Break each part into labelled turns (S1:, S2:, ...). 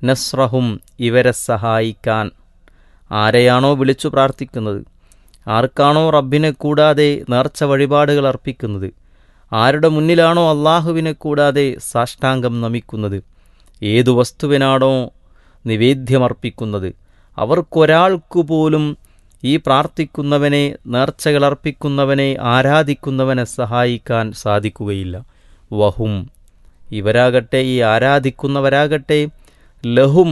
S1: നസ്രഹും ഇവരെ സഹായിക്കാൻ ആരെയാണോ വിളിച്ചു പ്രാർത്ഥിക്കുന്നത് ആർക്കാണോ റബ്ബിനെ കൂടാതെ നേർച്ച വഴിപാടുകൾ അർപ്പിക്കുന്നത് ആരുടെ മുന്നിലാണോ അള്ളാഹുവിനെ കൂടാതെ സാഷ്ടാംഗം നമിക്കുന്നത് ഏതു വസ്തുവിനാണോ നിവേദ്യമർപ്പിക്കുന്നത് അവർക്കൊരാൾക്കു പോലും ഈ പ്രാർത്ഥിക്കുന്നവനെ നേർച്ചകളർപ്പിക്കുന്നവനെ ആരാധിക്കുന്നവനെ സഹായിക്കാൻ സാധിക്കുകയില്ല വഹും ഇവരാകട്ടെ ഈ ആരാധിക്കുന്നവരാകട്ടെ ലഹും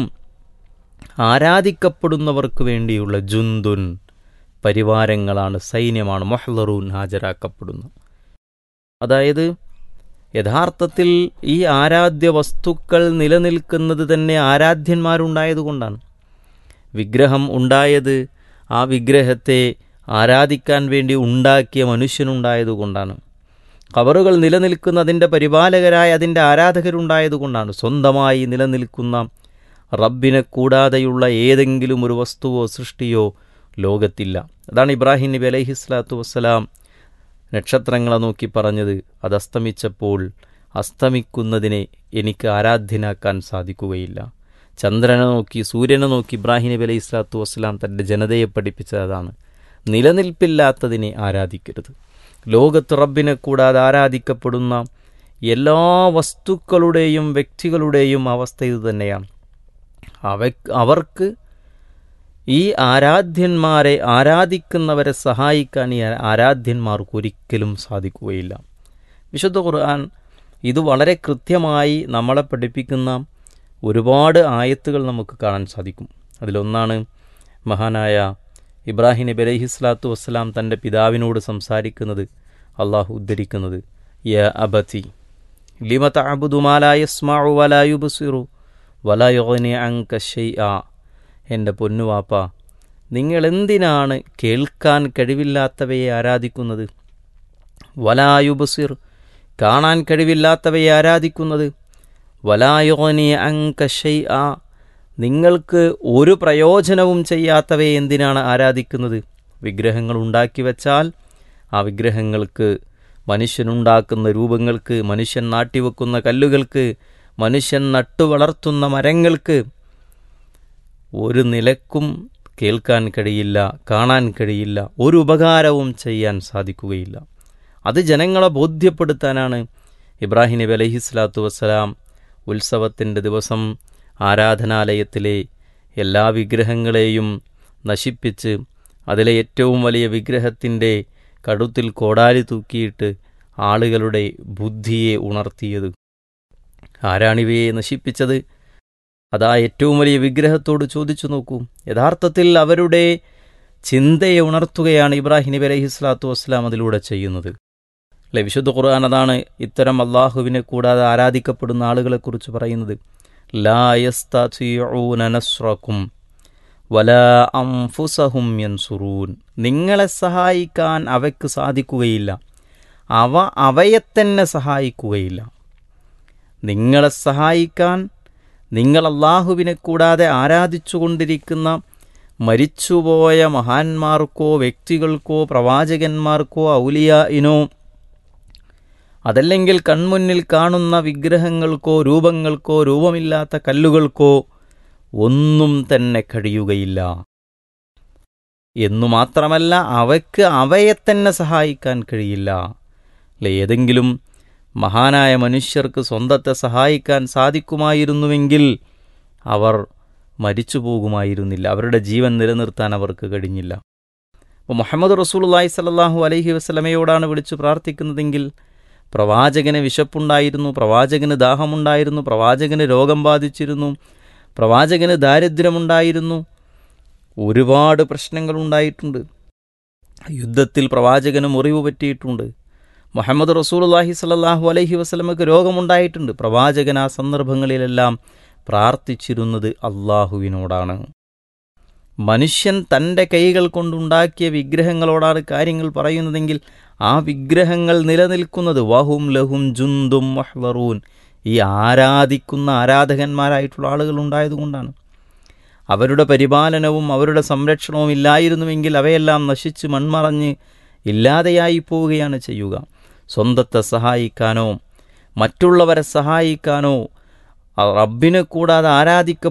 S1: ആരാധിക്കപ്പെടുന്നവർക്ക് വേണ്ടിയുള്ള ജുന്തുൻ പരിവാരങ്ങളാണ് സൈന്യമാണ് മൊഹ്ലറൂൻ ഹാജരാക്കപ്പെടുന്നു അതായത് യഥാർത്ഥത്തിൽ ഈ ആരാധ്യ വസ്തുക്കൾ നിലനിൽക്കുന്നത് തന്നെ ആരാധ്യന്മാരുണ്ടായതുകൊണ്ടാണ് വിഗ്രഹം ഉണ്ടായത് ആ വിഗ്രഹത്തെ ആരാധിക്കാൻ വേണ്ടി ഉണ്ടാക്കിയ മനുഷ്യനുണ്ടായതുകൊണ്ടാണ് കബറുകൾ നിലനിൽക്കുന്ന അതിൻ്റെ പരിപാലകരായ അതിൻ്റെ ആരാധകരുണ്ടായതുകൊണ്ടാണ് സ്വന്തമായി നിലനിൽക്കുന്ന റബ്ബിനെ കൂടാതെയുള്ള ഏതെങ്കിലും ഒരു വസ്തുവോ സൃഷ്ടിയോ ലോകത്തില്ല അതാണ് ഇബ്രാഹിം നബി അലൈഹി സ്വലാത്തു വസ്സലാം നക്ഷത്രങ്ങളെ നോക്കി പറഞ്ഞത് അത് അസ്തമിച്ചപ്പോൾ അസ്തമിക്കുന്നതിനെ എനിക്ക് ആരാധ്യനാക്കാൻ സാധിക്കുകയില്ല ചന്ദ്രനെ നോക്കി സൂര്യനെ നോക്കി ഇബ്രാഹിം നബി അലൈഹി സ്വലാത്തു വസ്സലാം തൻ്റെ ജനതയെ പഠിപ്പിച്ചതാണ് നിലനിൽപ്പില്ലാത്തതിനെ ആരാധിക്കരുത് ലോകത്ത് റബ്ബിനെ കൂടാതെ ആരാധിക്കപ്പെടുന്ന എല്ലാ വസ്തുക്കളുടെയും വ്യക്തികളുടെയും അവസ്ഥ ഇത് തന്നെയാണ് അവ അവർക്ക് ഈ ആരാധ്യന്മാരെ ആരാധിക്കുന്നവരെ സഹായിക്കാൻ ഈ ആരാധ്യന്മാർക്ക് ഒരിക്കലും സാധിക്കുകയില്ല വിശുദ്ധ ഖുർആൻ ഇത് വളരെ കൃത്യമായി നമ്മളെ പഠിപ്പിക്കുന്ന ഒരുപാട് ആയത്തുകൾ നമുക്ക് കാണാൻ സാധിക്കും അതിലൊന്നാണ് മഹാനായ ഇബ്രാഹിം നബി അലൈഹി സ്വലാത്തു വസ്സലാം തൻ്റെ പിതാവിനോട് സംസാരിക്കുന്നത് അള്ളാഹു ഉദ്ധരിക്കുന്നത് യ അബതി ലിമ തഅബുദുമാലായസ്മാഉ വലായുബസിറു വലായുഗ്നി അങ്ക ഷൈഅ എൻ്റെ പൊന്നുവാപ്പ നിങ്ങൾ എന്തിനാണ് കേൾക്കാൻ കഴിവില്ലാത്തവയെ ആരാധിക്കുന്നത് വലായുബസിർ കാണാൻ കഴിവില്ലാത്തവയെ ആരാധിക്കുന്നത് വലായുഗ്നി അങ്ക ഷൈഅ നിങ്ങൾക്ക് ഒരു പ്രയോജനവും ചെയ്യാത്തവയെ എന്തിനാണ് ആരാധിക്കുന്നത് വിഗ്രഹങ്ങൾ ഉണ്ടാക്കി വച്ചാൽ ആ വിഗ്രഹങ്ങൾക്ക് മനുഷ്യനുണ്ടാക്കുന്ന രൂപങ്ങൾക്ക് മനുഷ്യൻ നാട്ടിവെക്കുന്ന കല്ലുകൾക്ക് മനുഷ്യൻ നട്ടു വളർത്തുന്ന മരങ്ങൾക്ക് ഒരു നിലക്കും കേൾക്കാൻ കഴിയില്ല കാണാൻ കഴിയില്ല ഒരു ഉപകാരവും ചെയ്യാൻ സാധിക്കുകയില്ല അത് ജനങ്ങളെ ബോധ്യപ്പെടുത്താനാണ് ഇബ്രാഹിം നബി അലൈഹി സ്വലാത്തു വസ്സലാം ഉത്സവത്തിൻ്റെ ദിവസം ആരാധനാലയത്തിലെ എല്ലാ വിഗ്രഹങ്ങളെയും നശിപ്പിച്ച് അതിലെ ഏറ്റവും വലിയ വിഗ്രഹത്തിൻ്റെ കടുത്തിൽ കോടാലി തൂക്കിയിട്ട് ആളുകളുടെ ബുദ്ധിയെ ഉണർത്തിയത് ആരാണിവയെ നശിപ്പിച്ചത് അതാ ഏറ്റവും വലിയ വിഗ്രഹത്തോട് ചോദിച്ചു നോക്കൂ യഥാർത്ഥത്തിൽ അവരുടെ ചിന്തയെ ഉണർത്തുകയാണ് ഇബ്രാഹിം നബി അലൈഹി സ്വലാത്തു വസ്സലാം അതിലൂടെ ചെയ്യുന്നത് അല്ലെ വിശുദ്ധ ഖുർആൻ അതാണ് ഇത്തരം അള്ളാഹുവിനെ കൂടാതെ ആരാധിക്കപ്പെടുന്ന ആളുകളെക്കുറിച്ച് പറയുന്നത് ലായസ്തൂനനസ്രക്കും വല അംഫുസഹും യൻസുറൂൻ നിങ്ങളെ സഹായിക്കാൻ അവയ്ക്ക് സാധിക്കുകയില്ല അവ അവയെ തന്നെ സഹായിക്കുകയില്ല നിങ്ങളെ സഹായിക്കാൻ നിങ്ങൾ അള്ളാഹുവിനെ കൂടാതെ ആരാധിച്ചുകൊണ്ടിരിക്കുന്ന മരിച്ചുപോയ മഹാന്മാർക്കോ വ്യക്തികൾക്കോ പ്രവാചകന്മാർക്കോ ഔലിയായിനോ അതല്ലെങ്കിൽ കൺമുന്നിൽ കാണുന്ന വിഗ്രഹങ്ങൾക്കോ രൂപങ്ങൾക്കോ രൂപമില്ലാത്ത കല്ലുകൾക്കോ ഒന്നും തന്നെ കഴിയുകയില്ല എന്നു മാത്രമല്ല അവയ്ക്ക് അവയെ തന്നെ സഹായിക്കാൻ കഴിയില്ല അല്ലെ ഏതെങ്കിലും മഹാനായ മനുഷ്യർക്ക് സ്വന്തത്തെ സഹായിക്കാൻ സാധിക്കുമായിരുന്നുവെങ്കിൽ അവർ മരിച്ചു പോകുമായിരുന്നില്ല അവരുടെ ജീവൻ നിലനിർത്താൻ അവർക്ക് കഴിഞ്ഞില്ല അപ്പോൾ മുഹമ്മദ് റസൂലുള്ളാഹി സ്വല്ലല്ലാഹു അലൈഹി വസല്ലമയോടാണ് വിളിച്ചു പ്രാർത്ഥിക്കുന്നതെങ്കിൽ പ്രവാചകന് വിശപ്പുണ്ടായിരുന്നു പ്രവാചകന് ദാഹമുണ്ടായിരുന്നു പ്രവാചകന് രോഗം ബാധിച്ചിരുന്നു പ്രവാചകന് ദാരിദ്ര്യമുണ്ടായിരുന്നു ഒരുപാട് പ്രശ്നങ്ങൾ ഉണ്ടായിട്ടുണ്ട് യുദ്ധത്തിൽ പ്രവാചകന് മുറിവ് പറ്റിയിട്ടുണ്ട് മുഹമ്മദ് റസൂലുള്ളാഹി സ്വല്ലല്ലാഹു അലൈഹി വസല്ലമക്ക് രോഗമുണ്ടായിട്ടുണ്ട് പ്രവാചകൻ ആ സന്ദർഭങ്ങളിലെല്ലാം പ്രാർത്ഥിച്ചിരുന്നത് അള്ളാഹുവിനോടാണ് മനുഷ്യൻ തൻ്റെ കൈകൾ കൊണ്ടുണ്ടാക്കിയ വിഗ്രഹങ്ങളോടാണ് കാര്യങ്ങൾ പറയുന്നതെങ്കിൽ ആ വിഗ്രഹങ്ങൾ നിലനിൽക്കുന്നത് വഹും ലഹും ജുന്തും മഹ്വറൂൻ ഈ ആരാധിക്കുന്ന ആരാധകന്മാരായിട്ടുള്ള ആളുകൾ ഉണ്ടായതുകൊണ്ടാണ് അവരുടെ പരിപാലനവും അവരുടെ സംരക്ഷണവും ഇല്ലായിരുന്നുവെങ്കിൽ അവയെല്ലാം നശിച്ച് മൺമറഞ്ഞ് ഇല്ലാതെയായി പോവുകയാണ് ചെയ്യുക സ്വന്തത്തെ സഹായിക്കാനോ മറ്റുള്ളവരെ സഹായിക്കാനോ റബ്ബിനെ കൂടാതെ ആരാധിക്ക